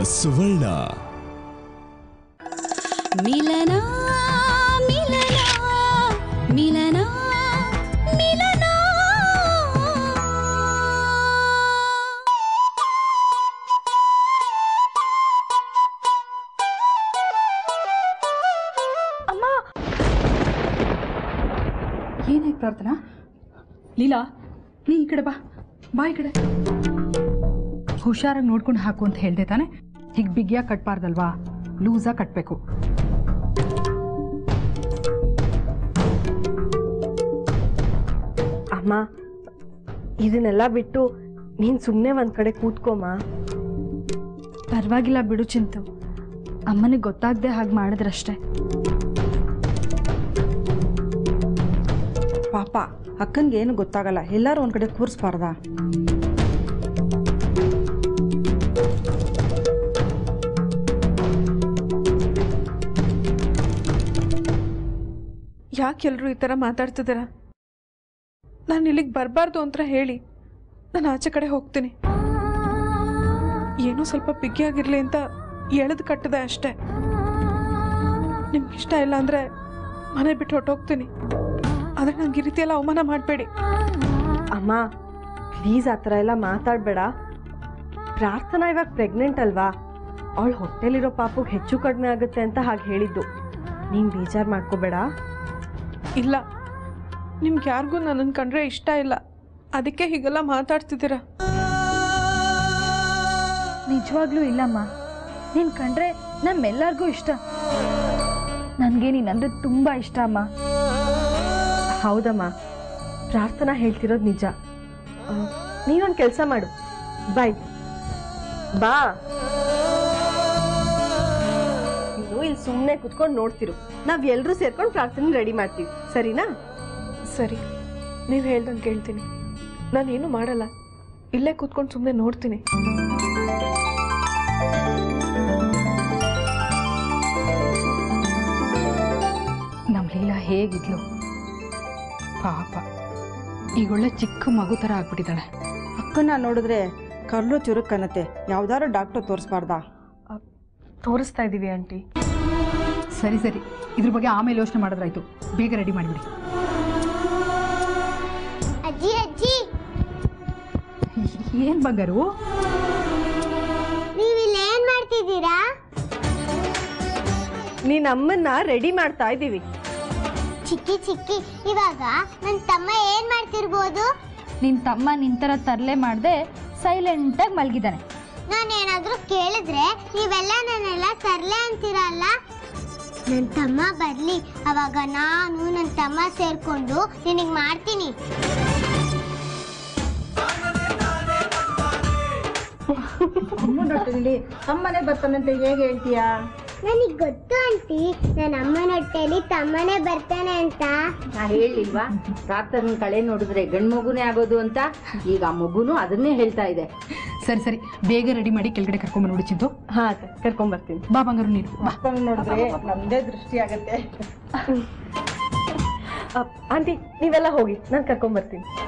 ಸುವರ್ಣ ಮಿಲನ ಮಿಲನ ಮಿಲನ ಮಿಲನ ಅಮ್ಮ ಏನಾಯ್ತು ಪ್ರಾರ್ಥನಾ ಲೀಲಾ ನೀ ಈ ಕಡೆ ಬಾ ಬಾ ಈ ಕಡೆ ಹುಷಾರಾಗಿ ನೋಡ್ಕೊಂಡು ಹಾಕು ಅಂತ ಹೇಳ್ದೆ ತಾನೆ ಹೀಗೆ ಬಿಗಿಯಾಗಿ ಕಟ್ಬಾರ್ದಲ್ವಾ ಲೂಸಾಗಿ ಕಟ್ಟಬೇಕು ಅಮ್ಮ ಇದನ್ನೆಲ್ಲ ಬಿಟ್ಟು ನೀನು ಸುಮ್ಮನೆ ಒಂದು ಕಡೆ ಕೂತ್ಕೊಮ್ಮ ಪರವಾಗಿಲ್ಲ ಬಿಡು ಚಿಂತು ಅಮ್ಮನಿಗೆ ಗೊತ್ತಾಗದೆ ಹಾಗೆ ಮಾಡಿದ್ರಷ್ಟೇ ಪಾಪ ಅಕ್ಕನ್ಗೆ ಏನು ಗೊತ್ತಾಗಲ್ಲ ಎಲ್ಲರೂ ಒಂದ್ ಕಡೆ ಕೂರಿಸ್ಬಾರ್ದಾ ಯಾಕೆ ಎಲ್ಲರೂ ಈ ಥರ ಮಾತಾಡ್ತಿದ್ದೀರ ನಾನು ಇಲ್ಲಿಗೆ ಬರಬಾರ್ದು ಅಂತ ಹೇಳಿ ನಾನು ಆಚೆ ಕಡೆ ಹೋಗ್ತೀನಿ ಏನೋ ಸ್ವಲ್ಪ ಬಿಗಿಯಾಗಿರ್ಲಿ ಅಂತ ಎಳೆದು ಕಟ್ಟಿದೆ ಅಷ್ಟೇ ನಿಮ್ಗೆ ಇಷ್ಟ ಇಲ್ಲ ಅಂದರೆ ಮನೆ ಬಿಟ್ಟು ಹೊಟ್ಟೋಗ್ತೀನಿ ಆದರೆ ನಂಗೆ ಈ ರೀತಿ ಎಲ್ಲ ಅವಮಾನ ಮಾಡಬೇಡಿ ಅಮ್ಮ ಪ್ಲೀಸ್ ಆ ಥರ ಎಲ್ಲ ಮಾತಾಡಬೇಡ ಪ್ರಾರ್ಥನಾ ಇವಾಗ ಪ್ರೆಗ್ನೆಂಟ್ ಅಲ್ವಾ ಅವಳ ಹೊಟ್ಟೆಲಿರೋ ಪಾಪುಗೆ ಹೆಚ್ಚು ಕಡಿಮೆ ಆಗುತ್ತೆ ಅಂತ ಹಾಗೆ ಹೇಳಿದ್ದು ನೀನು ಬೇಜಾರು ಮಾಡ್ಕೋಬೇಡ ಇಲ್ಲ ನಿಮ್ಗೆ ಯಾರಿಗೂ ನನ್ನನ್ನು ಕಂಡ್ರೆ ಇಷ್ಟ ಇಲ್ಲ ಅದಕ್ಕೆ ಹೀಗೆಲ್ಲ ಮಾತಾಡ್ತಿದ್ದೀರಾ ನಿಜವಾಗ್ಲೂ ಇಲ್ಲಮ್ಮ ನೀನು ಕಂಡ್ರೆ ನಮ್ಮೆಲ್ಲರಿಗೂ ಇಷ್ಟ ನನಗೆ ನೀನಂದ್ರೆ ತುಂಬ ಇಷ್ಟ ಅಮ್ಮ ಹೌದಮ್ಮ ಪ್ರಾರ್ಥನಾ ಹೇಳ್ತಿರೋದು ನಿಜ ಆ, ನೀನೊಂದು ಕೆಲಸ ಮಾಡು ಬಾಯ್ ಬಾ ನೀನು ಇಲ್ಲಿ ಸುಮ್ಮನೆ ಕುತ್ಕೊಂಡು ನೋಡ್ತಿರು ನಾವ್ ಎಲ್ರೂ ಸೇರ್ಕೊಂಡು ಪ್ರಾರ್ಥನೆ ರೆಡಿ ಮಾಡ್ತೀವಿ ಸರಿನಾ ಸರಿ ನೀವು ಹೇಳ್ದಂಗೆ ಕೇಳ್ತೀನಿ ನಾನೇನು ಮಾಡಲ್ಲ ಇಲ್ಲೇ ಕೂತ್ಕೊಂಡು ಸುಮ್ಮನೆ ನೋಡ್ತೀನಿ ನಮ್ಮ ಲೀಲಾ ಹೇಗಿದ್ಲು ಪಾಪ ಈಗ ಒಳ್ಳೆ ಚಿಕ್ಕ ಮಗು ಥರ ಆಗ್ಬಿಟ್ಟಿದ್ದಾಳೆ ಅಕ್ಕನ್ನ ನೋಡಿದ್ರೆ ಕರ್ಲು ಚುರುಕನ್ನತ್ತೆ ಯಾವ್ದಾದ್ರು ಡಾಕ್ಟರ್ ತೋರಿಸ್ಬಾರ್ದಾ ತೋರಿಸ್ತಾ ಇದ್ದೀವಿ ಆಂಟಿ ಸರಿ ಸರಿ ಇದ್ರ ಬಗ್ಗೆ ಆಮೇಲೆ ಯೋಚನೆ ಮಾಡಿದ್ರಾಯ್ತು ಬೇಗ ರೆಡಿ ಮಾಡಿಬಿಡಿ ಅಜ್ಜಿ ಅಜ್ಜಿ ಏನು ಬಂಗಾರು ನೀವು ಇಲ್ಲಿ ಏನ್ ಮಾಡ್ತಿದ್ದೀರಾ ನೀನ್ ಅಮ್ಮನ್ನ ರೆಡಿ ಮಾಡ್ತಾ ಇದ್ದೀವಿ ಚಿಕ್ಕಿ ಚಿಕ್ಕಿ ಇವಾಗ ನನ್ನ ತಮ್ಮ ಏನ್ ಮಾಡ್ತಿರ್ಬೋದು ನಿನ್ನ ತಮ್ಮ ನಿಂತರ ತರಲೆ ಮಾಡದೆ ಸೈಲೆಂಟಾಗಿ ಮಲಗಿದ್ದಾನೆ ನಾನೇನಾದ್ರೂ ಕೇಳಿದ್ರೆ ನೀವೆಲ್ಲ ನನ್ನೆಲ್ಲ ತರ್ಲೆ ಅಂತೀರಲ್ಲ ನನ್ನ ತಮ್ಮ ಬರ್ಲಿ ಅವಾಗ ನಾನು ನನ್ನ ತಮ್ಮ ಸೇರ್ಕೊಂಡು ನಿನಗೆ ಮಾಡ್ತೀನಿ ಅಮ್ಮನ ಹೊಟ್ಟೆಲಿ ಅಮ್ಮನೇ ಬರ್ತಾನಂತ ಹೇಗೆ ಹೇಳ್ತೀಯಾ ನನಗೆ ಗೊತ್ತು ಆಂಟಿ ನನ್ನ ಅಮ್ಮನ ಹೊಟ್ಟೆಲಿ ತಮ್ಮನೇ ಬರ್ತಾನೆ ಅಂತ ನಾ ಹೇಳಿಲ್ವಾ ಪ್ರಾರ್ಥನೆ ಕಳೆ ನೋಡಿದ್ರೆ ಗಂಡು ಮಗುನೇ ಆಗೋದು ಅಂತ ಈಗ ಆ ಮಗುನು ಅದನ್ನೇ ಹೇಳ್ತಾ ಇದೆ ಸರಿ ಸರಿ ಬೇಗ ರೆಡಿ ಮಾಡಿ ಕೆಳಗಡೆ ಕರ್ಕೊಂಬ ನೋಡಿ ಚಿಂತು ಹಾ ಕರ್ಕೊಂಡ್ ಬರ್ತೀನಿ ಬಾ ಬಂಗಾರು ನೀನು ಬಾ ಅಕ್ಕನ ನೋಡಿದ್ರೆ ನಮ್ದೇ ದೃಷ್ಟಿ ಆಗತ್ತೆ ಆಂಟಿ ನೀವೆಲ್ಲ ಹೋಗಿ ನಾನು ಕರ್ಕೊಂಡ್ ಬರ್ತೀನಿ